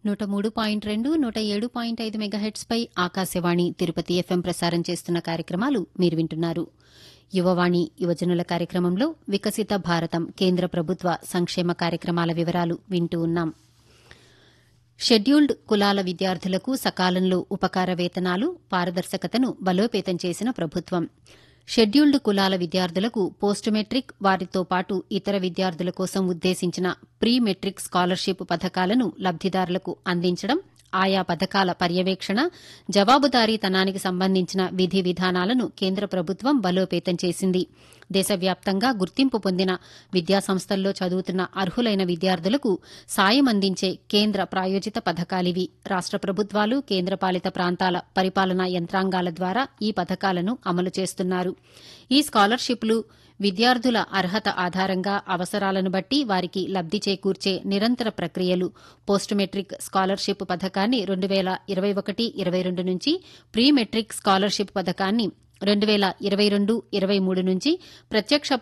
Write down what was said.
నూట మూడు పాయింట్ రెండు నూట ఏడు పాయింట్ ఐదు మెగాహెట్స్పై ఆకాశవాణి తిరుపతి ఎఫ్ఎం ప్రసారం చేస్తున్న కార్యక్రమాలు మీరు వింటున్నారు యువవాణి యువజనుల కార్యక్రమంలో వికసిత భారతం కేంద్ర ప్రభుత్వ సంక్షేమ కార్యక్రమాల వివరాలు వింటూ ఉన్నాం షెడ్యూల్డ్ కులాల విద్యార్థులకు సకాలంలో ఉపకార వేతనాలు పారదర్శకతను బలోపేతం చేసిన ప్రభుత్వం షెడ్యూల్డ్ కులాల విద్యార్థులకు పోస్ట్ మెట్రిక్ వారితో పాటు ఇతర విద్యార్థుల కోసం ఉద్దేశించిన ప్రీ మెట్రిక్ స్కాలర్షిప్ పథకాలను లబ్దిదారులకు అందించడం ఆయా పథకాల పర్యవేక్షణ జవాబుదారీతనానికి సంబంధించిన విధి విధానాలను కేంద్ర ప్రభుత్వం బలోపేతం చేసింది దేశవ్యాప్తంగా గుర్తింపు పొందిన విద్యాసంస్థల్లో చదువుతున్న అర్హులైన విద్యార్థులకు సాయం అందించే కేంద్ర ప్రాయోజిత పథకాలివి రాష్ట ప్రభుత్వాలు కేంద్రపాలిత ప్రాంతాల పరిపాలనా యంత్రాంగాల ద్వారా ఈ పథకాలను అమలు చేస్తున్నారు ఈ స్కాలర్షిప్లు విద్యార్థుల అర్హత ఆధారంగా అవసరాలను బట్టి వారికి లబ్ది చేకూర్చే నిరంతర ప్రక్రియలు పోస్ట్ మెట్రిక్ స్కాలర్షిప్ పథకాన్ని రెండు వేల ఇరవై ఒకటి ఇరవై రెండు నుంచి ప్రీ మెట్రిక్ స్కాలర్షిప్ పథకాన్ని రెండు వేల ఇరవై రెండు ఇరవై మూడు నుంచి ప్రత్యక్ష